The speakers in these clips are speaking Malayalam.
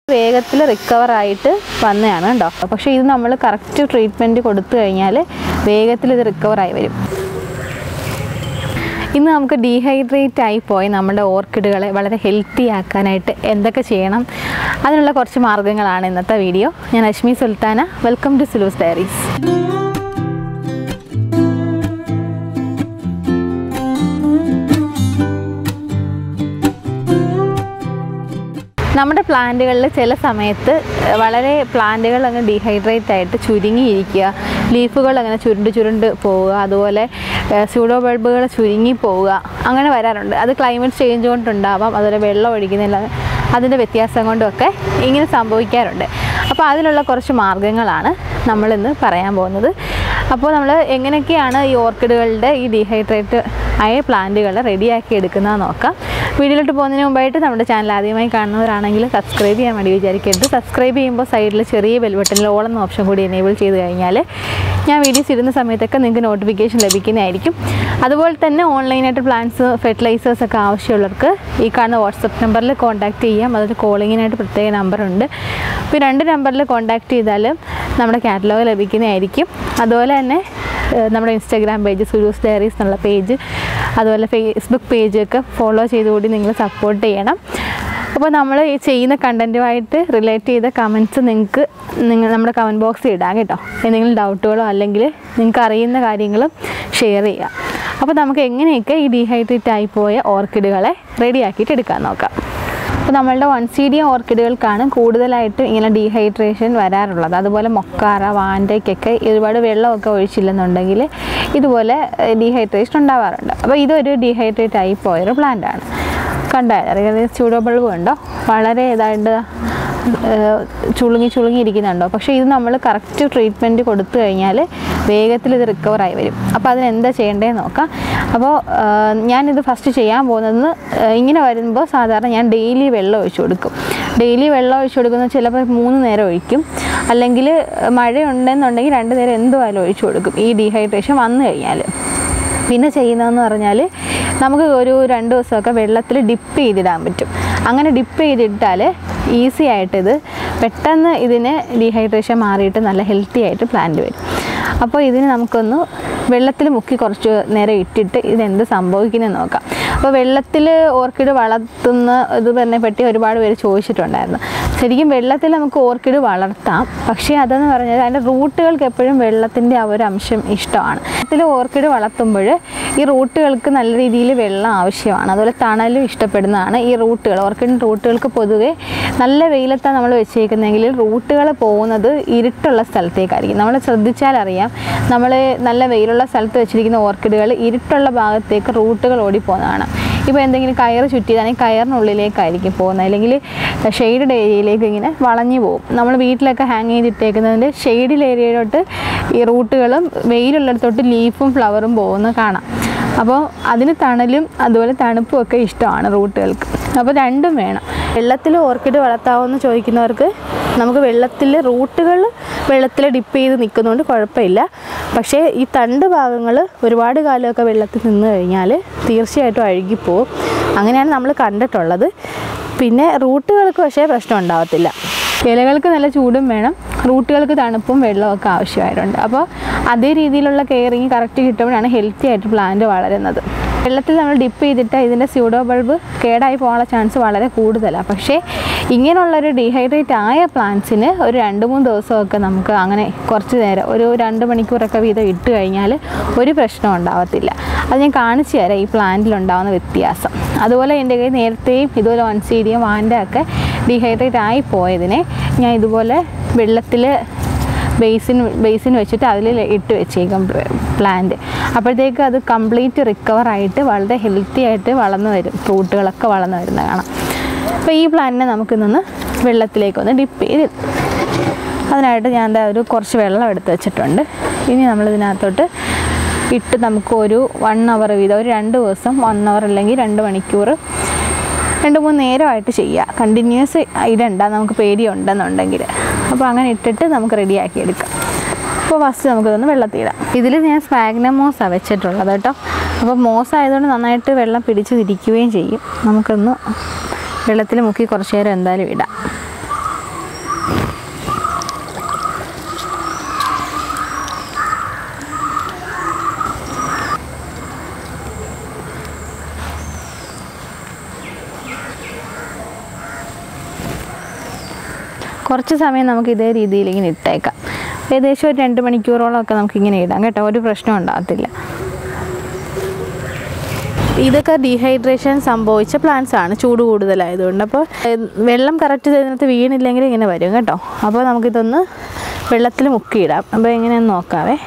വേഗത്തിൽ റിക്കവർ ആയിട്ട് വന്നതാണ് കേട്ടോ പക്ഷേ ഇത് നമ്മൾ കറക്റ്റ് ട്രീറ്റ്മെൻറ്റ് കൊടുത്തു കഴിഞ്ഞാൽ വേഗത്തിൽ ഇത് റിക്കവർ ആയി വരും ഇന്ന് നമുക്ക് ഡീഹൈഡ്രേറ്റ് ആയി പോയി നമ്മുടെ ഓർക്കിഡുകളെ വളരെ ഹെൽത്തി ആക്കാനായിട്ട് എന്തൊക്കെ ചെയ്യണം അതിനുള്ള കുറച്ച് മാർഗ്ഗങ്ങളാണ് ഇന്നത്തെ വീഡിയോ ഞാൻ Ashmi Sultana welcome to Sulu's diaries നമ്മുടെ പ്ലാന്റുകളിൽ ചില സമയത്ത് വളരെ പ്ലാന്റുകൾ അങ്ങ് ഡീഹൈഡ്രേറ്റ് ആയിട്ട് ചുരുങ്ങിയിരിക്കുക ലീഫുകൾ അങ്ങനെ ചുരുണ്ട് ചുരുണ്ട് പോവുക അതുപോലെ സ്യൂഡോ ബൾബുകൾ ചുരുങ്ങി പോവുക അങ്ങനെ വരാറുണ്ട് അത് ക്ലൈമറ്റ് ചേഞ്ച് കൊണ്ടുണ്ടാവാം അതുപോലെ വെള്ളം ഒഴിക്കുന്നില്ല അതിൻ്റെ വ്യത്യാസം കൊണ്ടുമൊക്കെ ഇങ്ങനെ സംഭവിക്കാറുണ്ട് അപ്പോൾ അതിനുള്ള കുറച്ച് മാർഗ്ഗങ്ങളാണ് നമ്മളിന്ന് പറയാൻ പോകുന്നത് അപ്പോൾ നമ്മൾ എങ്ങനെയൊക്കെയാണ് ഈ ഓർക്കിഡുകളുടെ ഈ ഡീഹൈഡ്രേറ്റ് ആയ പ്ലാന്റുകളെ റെഡിയാക്കി എടുക്കുന്നത് നോക്കാം വീഡിയോയിലോട്ട് പോകുന്നതിന് മുമ്പായിട്ട് നമ്മുടെ ചാനൽ ആദ്യമായി കാണുന്നവരാണെങ്കിൽ സബ്സ്ക്രൈബ് ചെയ്യാൻ വേണ്ടി വിചാരിക്കരുത് സബ്സ്ക്രൈബ് ചെയ്യുമ്പോൾ സൈഡിൽ ചെറിയ ബെൽബട്ടണിൽ ഓൾ എന്ന ഓപ്ഷൻ കൂടി എനേബിൾ ചെയ്ത് കഴിഞ്ഞാൽ ഞാൻ വീഡിയോസ് ഇടുന്ന സമയത്തൊക്കെ നിങ്ങൾക്ക് നോട്ടിഫിക്കേഷൻ ലഭിക്കുന്നതായിരിക്കും അതുപോലെ തന്നെ ഓൺലൈനായിട്ട് പ്ലാൻസ് ഫെർട്ടിലൈസേഴ്സ് ഒക്കെ ആവശ്യമുള്ളവർക്ക് ഈ കാണുന്ന വാട്സപ്പ് നമ്പറിൽ കോൺടാക്റ്റ് ചെയ്യാം അതൊരു കോളിങ്ങിനായിട്ട് പ്രത്യേക നമ്പറുണ്ട് അപ്പോൾ ഈ രണ്ട് നമ്പറിൽ കോൺടാക്റ്റ് ചെയ്താൽ നമ്മുടെ കാറ്റലോഗ് ലഭിക്കുന്നതായിരിക്കും അതുപോലെ തന്നെ ഏഹ് നമ്മുടെ ഇൻസ്റ്റാഗ്രാം പേജ് സുരൂസ് ഡയറീസ് എന്നുള്ള പേജ് അതുപോലെ ഫേസ്ബുക്ക് പേജൊക്കെ ഫോളോ ചെയ്തുകൂടി നിങ്ങൾ സപ്പോർട്ട് ചെയ്യണം അപ്പോൾ നമ്മൾ ഈ ചെയ്യുന്ന കണ്ടൻറ്റുമായിട്ട് റിലേറ്റ് ചെയ്ത കമൻറ്റ്സ് നിങ്ങൾക്ക് നിങ്ങൾ നമ്മുടെ കമൻറ്റ് ബോക്സിൽ ഇടാം കേട്ടോ എന്തെങ്കിലും ഡൗട്ടുകളോ അല്ലെങ്കിൽ നിങ്ങൾക്ക് അറിയുന്ന കാര്യങ്ങളും ഷെയർ ചെയ്യുക അപ്പോൾ നമുക്ക് എങ്ങനെയൊക്കെ ഈ ഡീഹൈഡ്രേറ്റ് ആയി പോയ ഓർക്കിഡുകളെ റെഡിയാക്കിയിട്ട് എടുക്കാൻ നോക്കാം അപ്പോൾ നമ്മളുടെ വൺ സി ഡി ഓർക്കിഡുകൾക്കാണ് കൂടുതലായിട്ടും ഇങ്ങനെ ഡീഹൈഡ്രേഷൻ വരാറുള്ളത് അതുപോലെ മൊക്കാറ വാൻഡയ്ക്കൊക്കെ ഒരുപാട് വെള്ളമൊക്കെ ഒഴിച്ചില്ലെന്നുണ്ടെങ്കിൽ ഇതുപോലെ ഡീഹൈഡ്രേഷൻ ഉണ്ടാവാറുണ്ട് അപ്പോൾ ഇതൊരു ഡീഹൈഡ്രേറ്റ് ആയി പോയൊരു പ്ലാന്റ് ആണ് കണ്ടാൽ ചൂടോ ബൾബ് ഉണ്ടോ വളരെ ഇതായിട്ട് ഏഹ് ചുളുങ്ങി ചുളുങ്ങി ഇരിക്കുന്നുണ്ടോ പക്ഷേ ഇത് നമ്മൾ കറക്റ്റ് ട്രീറ്റ്മെൻറ്റ് കൊടുത്തു കഴിഞ്ഞാൽ വേഗത്തിൽ ഇത് റിക്കവർ ആയി വരും അപ്പോൾ അതിന് എന്താ ചെയ്യേണ്ടതെന്ന് നോക്കാം അപ്പോൾ ഏഹ് ഞാനിത് ഫസ്റ്റ് ചെയ്യാൻ പോകുന്നത് ഏഹ് ഇങ്ങനെ വരുമ്പോൾ സാധാരണ ഞാൻ ഡെയിലി വെള്ളം ഒഴിച്ചു കൊടുക്കും ഡെയിലി വെള്ളം ഒഴിച്ചു കൊടുക്കുന്നത് ചിലപ്പോൾ മൂന്ന് നേരം ഒഴിക്കും അല്ലെങ്കിൽ മഴയുണ്ടെന്നുണ്ടെങ്കിൽ രണ്ട് നേരം എന്തുവായാലും ഒഴിച്ചു കൊടുക്കും ഈ ഡീഹൈഡ്രേഷൻ വന്നു കഴിഞ്ഞാൽ പിന്നെ ചെയ്യുന്നതെന്ന് പറഞ്ഞാൽ നമുക്ക് ഒരു രണ്ട് ദിവസമൊക്കെ വെള്ളത്തിൽ ഡിപ്പ് ചെയ്തിടാൻ പറ്റും അങ്ങനെ ഡിപ്പ് ചെയ്തിട്ടാൽ ഈസി ആയിട്ട് ഇത് പെട്ടെന്ന് ഇതിന് ഡീഹൈഡ്രേഷൻ മാറിയിട്ട് നല്ല ഹെൽത്തി ആയിട്ട് പ്ലാന്റ് വരും അപ്പോൾ ഇതിന് നമുക്കൊന്ന് വെള്ളത്തിൽ മുക്കി കുറച്ച് നേരം ഇട്ടിട്ട് ഇതെന്ത് സംഭവിക്കുന്നതെന്ന് നോക്കാം അപ്പോൾ വെള്ളത്തിൽ ഓർക്കിഡ് വളർത്തുന്ന ഇത് തന്നെ പറ്റി ഒരുപാട് പേര് ചോദിച്ചിട്ടുണ്ടായിരുന്നു ശരിക്കും വെള്ളത്തിൽ നമുക്ക് ഓർക്കിഡ് വളർത്താം പക്ഷേ അതെന്ന് പറഞ്ഞാൽ അതിൻ്റെ റൂട്ടുകൾക്ക് എപ്പോഴും വെള്ളത്തിൻ്റെ ആ ഒരു അംശം ഇഷ്ടമാണ് വെള്ളത്തിൽ ഓർക്കിഡ് വളർത്തുമ്പോൾ ഈ റൂട്ടുകൾക്ക് നല്ല രീതിയിൽ വെള്ളം ആവശ്യമാണ് അതുപോലെ തണലും ഇഷ്ടപ്പെടുന്നതാണ് ഈ റൂട്ടുകൾ ഓർക്കിഡിൻ്റെ റൂട്ടുകൾക്ക് പൊതുവേ നല്ല വെയിലത്താണ് നമ്മൾ വെച്ചേക്കുന്നതെങ്കിൽ റൂട്ടുകൾ പോകുന്നത് ഇരുട്ടുള്ള സ്ഥലത്തേക്കായിരിക്കും നമ്മൾ ശ്രദ്ധിച്ചാൽ അറിയാം നമ്മൾ നല്ല വെയിലുള്ള സ്ഥലത്ത് വെച്ചിരിക്കുന്ന ഓർക്കിഡുകൾ ഇരുട്ടുള്ള ഭാഗത്തേക്ക് റൂട്ടുകൾ ഓടിപ്പോകുന്നതാണ് ഇപ്പോൾ എന്തെങ്കിലും കയറ് ചുറ്റിയതാണെങ്കിൽ കയറിനുള്ളിലേക്കായിരിക്കും പോകുന്നത് അല്ലെങ്കിൽ ഷെയ്ഡഡ് ഏരിയയിലേക്ക് ഇങ്ങനെ വളഞ്ഞു പോകും നമ്മൾ വീട്ടിലൊക്കെ ഹാങ് ചെയ്തിട്ടേക്കുന്നതിൻ്റെ ഷെയ്ഡിൽ ഏരിയയിലോട്ട് ഈ റൂട്ടുകളും വെയിലുള്ളിടത്തോട്ട് ലീഫും ഫ്ലവറും പോകുന്നത് കാണാം അപ്പോൾ അതിന് തണലും അതുപോലെ തണുപ്പും ഒക്കെ ഇഷ്ടമാണ് റൂട്ടുകൾക്ക് അപ്പോൾ രണ്ടും വേണം വെള്ളത്തിൽ ഓർക്കിഡ് വളർത്താവുമെന്ന് ചോദിക്കുന്നവർക്ക് നമുക്ക് വെള്ളത്തിൽ റൂട്ടുകൾ വെള്ളത്തിൽ ഡിപ്പ് ചെയ്ത് നിൽക്കുന്നതുകൊണ്ട് കുഴപ്പമില്ല പക്ഷേ ഈ തണ്ട് ഭാഗങ്ങൾ ഒരുപാട് കാലമൊക്കെ വെള്ളത്തിൽ നിന്ന് കഴിഞ്ഞാൽ തീർച്ചയായിട്ടും അഴുകിപ്പോവും അങ്ങനെയാണ് നമ്മൾ കണ്ടിട്ടുള്ളത് പിന്നെ റൂട്ടുകൾക്ക് പക്ഷേ പ്രശ്നം ഉണ്ടാവത്തില്ല ഇലകൾക്ക് നല്ല ചൂടും വേണം റൂട്ടുകൾക്ക് തണുപ്പും വെള്ളമൊക്കെ ആവശ്യമായിട്ടുണ്ട് അപ്പോൾ അതേ രീതിയിലുള്ള കെയറിങ് കറക്റ്റ് കിട്ടുമ്പോഴാണ് ഹെൽത്തി ആയിട്ട് പ്ലാന്റ് വളരുന്നത് വെള്ളത്തിൽ നമ്മൾ ഡിപ്പ് ചെയ്തിട്ട് ഇതിൻ്റെ സ്യൂഡോ ബൾബ് കേടായി പോകാനുള്ള ചാൻസ് വളരെ കൂടുതലാണ് പക്ഷേ ഇങ്ങനെയുള്ളൊരു ഡീഹൈഡ്രേറ്റ് ആയ പ്ലാന്റ്സിന് ഒരു രണ്ട് മൂന്ന് ദിവസമൊക്കെ നമുക്ക് അങ്ങനെ കുറച്ച് നേരം ഒരു രണ്ട് മണിക്കൂറൊക്കെ വീതം ഇട്ട് കഴിഞ്ഞാൽ ഒരു പ്രശ്നം ഉണ്ടാവത്തില്ല അത് ഞാൻ കാണിച്ചു തരാം ഈ പ്ലാന്റിലുണ്ടാകുന്ന വ്യത്യാസം അതുപോലെ എൻ്റെ കയ്യിൽ നേരത്തെയും ഇതുപോലെ വൺസീഡിയം വാൻഡ ഒക്കെ ഡീഹൈഡ്രേറ്റ് ആയി പോയതിനെ ഞാൻ ഇതുപോലെ വെള്ളത്തിൽ ബേസിൻ ബേസിൻ വെച്ചിട്ട് അതിൽ ഇട്ട് വെച്ചേക്കും പ്ലാന്റ് അപ്പോഴത്തേക്ക് അത് കംപ്ലീറ്റ് റിക്കവർ ആയിട്ട് വളരെ ഹെൽത്തി ആയിട്ട് വളർന്നു വരും ഫ്രൂട്ടുകളൊക്കെ വളർന്നു വരുന്നത് കാണാം അപ്പോൾ ഈ പ്ലാന്റിനെ നമുക്കിന്നൊന്ന് വെള്ളത്തിലേക്കൊന്ന് ഡിപ്പ് ചെയ്ത് അതിനായിട്ട് ഞാൻ എന്താ ഒരു കുറച്ച് വെള്ളം എടുത്ത് വെച്ചിട്ടുണ്ട് ഇനി നമ്മളിതിനകത്തോട്ട് ഇട്ട് നമുക്ക് ഒരു വൺ അവർ വീതം ഒരു രണ്ട് ദിവസം വൺ അവർ അല്ലെങ്കിൽ രണ്ട് മണിക്കൂർ രണ്ട് മൂന്ന് നേരമായിട്ട് ചെയ്യുക കണ്ടിന്യൂസ് ഇടണ്ട നമുക്ക് പേടിയുണ്ടെന്നുണ്ടെങ്കിൽ അപ്പോൾ അങ്ങനെ ഇട്ടിട്ട് നമുക്ക് റെഡിയാക്കി എടുക്കാം അപ്പോൾ ഫസ്റ്റ് നമുക്കിതൊന്ന് വെള്ളത്തിൽ ഇടാം ഇതിൽ ഞാൻ സ്പാഗ്ന മോസാണ് വെച്ചിട്ടുള്ളത് കേട്ടോ അപ്പോൾ മോസ് ആയതുകൊണ്ട് നന്നായിട്ട് വെള്ളം പിടിച്ച് തിരിക്കുകയും ചെയ്യും നമുക്കൊന്ന് വെള്ളത്തിൽ മുക്കി കുറച്ച് നേരം എന്തായാലും ഇടാം കുറച്ച് സമയം നമുക്ക് ഇതേ രീതിയിൽ ഇങ്ങനെ ഇട്ടേക്കാം ഏകദേശം ഒരു രണ്ട് മണിക്കൂറോളം ഒക്കെ നമുക്ക് ഇങ്ങനെ ഇടാം കേട്ടോ ഒരു പ്രശ്നം ഉണ്ടാകത്തില്ല ഇതൊക്കെ ഡീഹൈഡ്രേഷൻ സംഭവിച്ച പ്ലാന്റ്സ് ആണ് ചൂട് കൂടുതലായതുകൊണ്ട് അപ്പോൾ ഏഹ്, വെള്ളം കറക്റ്റ് ഇതിനകത്ത് വീണില്ലെങ്കിൽ ഇങ്ങനെ വരും കേട്ടോ അപ്പോൾ നമുക്കിതൊന്ന് വെള്ളത്തിൽ മുക്കിയിടാം അപ്പോൾ എങ്ങനെയെന്ന് നോക്കാവേ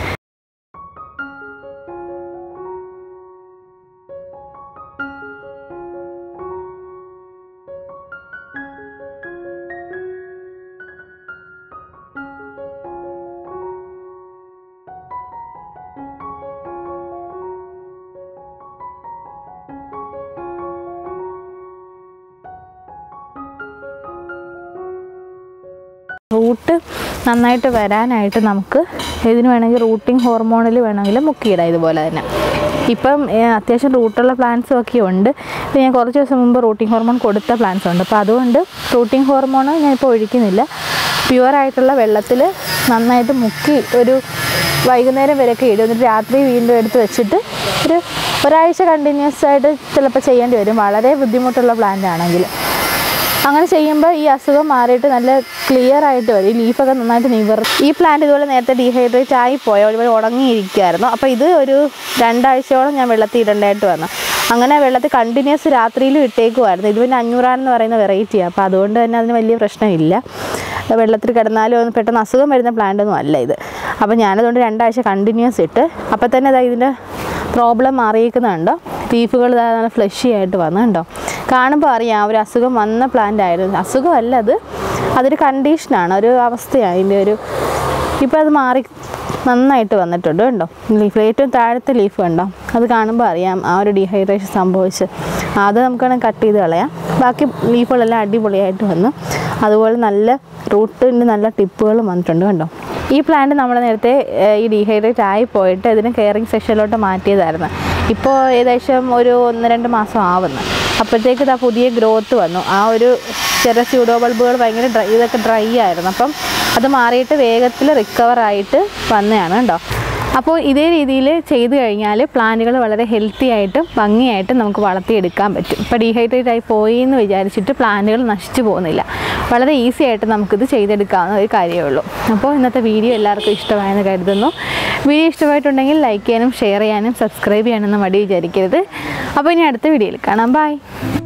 റൂട്ട് നന്നായിട്ട് വരാനായിട്ട് നമുക്ക് ഇതിന് വേണമെങ്കിൽ റൂട്ടിംഗ് ഹോർമോണിൽ വേണമെങ്കിൽ മുക്കിയിടാം ഇതുപോലെ തന്നെ ഇപ്പം ഏഹ്, അത്യാവശ്യം റൂട്ടുള്ള പ്ലാന്റ്സും ഒക്കെ ഉണ്ട് ഇപ്പം ഞാൻ കുറച്ച് ദിവസം മുമ്പ് റൂട്ടിംഗ് ഹോർമോൺ കൊടുത്ത പ്ലാന്റ്സ് ഉണ്ട് അപ്പോൾ അതുകൊണ്ട് റൂട്ടിംഗ് ഹോർമോൺ ഞാൻ ഇപ്പോൾ ഒഴിക്കുന്നില്ല പ്യുവറായിട്ടുള്ള വെള്ളത്തിൽ നന്നായിട്ട് മുക്കി ഒരു വൈകുന്നേരം വരെയൊക്കെ ഇടും എന്നിട്ട് രാത്രി വീണ്ടും എടുത്ത് വെച്ചിട്ട് ഒരു ഒരാഴ്ച കണ്ടിന്യൂസ് ആയിട്ട് ചിലപ്പോൾ ചെയ്യേണ്ടി വരും വളരെ ബുദ്ധിമുട്ടുള്ള പ്ലാന്റ് ആണെങ്കിൽ അങ്ങനെ ചെയ്യുമ്പോൾ ഈ അസുഖം മാറിയിട്ട് നല്ല ക്ലിയർ ആയിട്ട് വരും ഈ ലീഫൊക്കെ നന്നായിട്ട് നിവർ ഈ പ്ലാന്റ് ഇതുപോലെ നേരത്തെ ഡീഹൈഡ്രേറ്റ് ആയി പോയ ഒരുപാട് ഉണങ്ങിയിരിക്കുമായിരുന്നു അപ്പോൾ ഇത് ഒരു രണ്ടാഴ്ചയോളം ഞാൻ വെള്ളത്തിൽ ഇടേണ്ടതായിട്ട് വന്നു അങ്ങനെ വെള്ളത്തിൽ കണ്ടിന്യൂസ് രാത്രിയിലും ഇട്ടേക്കുമായിരുന്നു ഇത് പിന്നെ അഞ്ഞൂറാണെന്ന് പറയുന്ന വെറൈറ്റിയാണ് അപ്പോൾ അതുകൊണ്ട് തന്നെ അതിന് വലിയ പ്രശ്നമില്ല വെള്ളത്തിൽ കിടന്നാലും ഒന്നും പെട്ടെന്ന് അസുഖം വരുന്ന പ്ലാന്റ് ഒന്നും അല്ല ഇത് അപ്പോൾ ഞാനതുകൊണ്ട് രണ്ടാഴ്ച കണ്ടിന്യൂസ് ഇട്ട് അപ്പോൾ തന്നെ അതാ ഇതിൻ്റെ പ്രോബ്ലം മാറിയേക്കുന്നുണ്ടോ ലീഫുകൾ നല്ല ഫ്ലഷി ആയിട്ട് വന്നു കണ്ടോ കാണുമ്പോൾ അറിയാം ഒരു അസുഖം വന്ന പ്ലാന്റ് ആയിരുന്നു അസുഖമല്ല അത് അതൊരു കണ്ടീഷനാണ് ഒരു അവസ്ഥയാണ് അതിൻ്റെ ഒരു ഇപ്പോൾ അത് മാറി നന്നായിട്ട് വന്നിട്ടുണ്ട് കണ്ടോ ലീഫ് ഏറ്റവും താഴത്തെ ലീഫ് കണ്ടോ അത് കാണുമ്പോൾ അറിയാം ആ ഒരു ഡീഹൈഡ്രേഷൻ സംഭവിച്ച് അത് നമുക്ക് വേണമെങ്കിൽ കട്ട് ചെയ്ത് കളയാം ബാക്കി ലീഫുകളെല്ലാം അടിപൊളിയായിട്ട് വന്നു അതുപോലെ നല്ല റൂട്ടിൻ്റെ നല്ല ടിപ്പുകളും വന്നിട്ടുണ്ട് കണ്ടോ ഈ പ്ലാന്റ് നമ്മൾ നേരത്തെ ഏഹ്, ഈ ഡീഹൈഡ്രേറ്റ് ആയി പോയിട്ട് ഇതിന് കെയറിങ് സെക്ഷനിലോട്ട് മാറ്റിയതായിരുന്നു ഇപ്പോൾ ഏകദേശം ഒരു ഒന്ന് രണ്ട് മാസം ആവുന്നു അപ്പോഴത്തേക്ക് ഇതാ പുതിയ ഗ്രോത്ത് വന്നു ആ ഒരു ചെറിയ സ്യൂഡോ ബൾബുകൾ ഭയങ്കര ഡ്രൈ ഇതൊക്കെ ഡ്രൈ ആയിരുന്നു അപ്പം അത് മാറിയിട്ട് വേഗത്തിൽ റിക്കവർ ആയിട്ട് വന്നതാണ് കേട്ടോ അപ്പോൾ ഇതേ രീതിയിൽ ചെയ്തു കഴിഞ്ഞാൽ പ്ലാന്റുകൾ വളരെ ഹെൽത്തി ആയിട്ടും ഭംഗിയായിട്ടും നമുക്ക് വളർത്തിയെടുക്കാൻ പറ്റും ഇപ്പോൾ ഡീഹൈഡ്രേറ്റ് ആയി പോയി എന്ന് വിചാരിച്ചിട്ട് പ്ലാന്റുകൾ നശിച്ചു പോകുന്നില്ല വളരെ ഈസി ആയിട്ട് നമുക്കിത് ചെയ്തെടുക്കാവുന്ന ഒരു കാര്യമേ ഉള്ളൂ അപ്പോൾ ഇന്നത്തെ വീഡിയോ എല്ലാവർക്കും ഇഷ്ടമായെന്ന് കരുതുന്നു വീഡിയോ ഇഷ്ടമായിട്ടുണ്ടെങ്കിൽ ലൈക്ക് ചെയ്യാനും ഷെയർ ചെയ്യാനും സബ്സ്ക്രൈബ് ചെയ്യാനൊന്നും മടി വിചാരിക്കരുത് അപ്പോൾ ഇനി അടുത്ത വീഡിയോയിൽ കാണാം ബൈ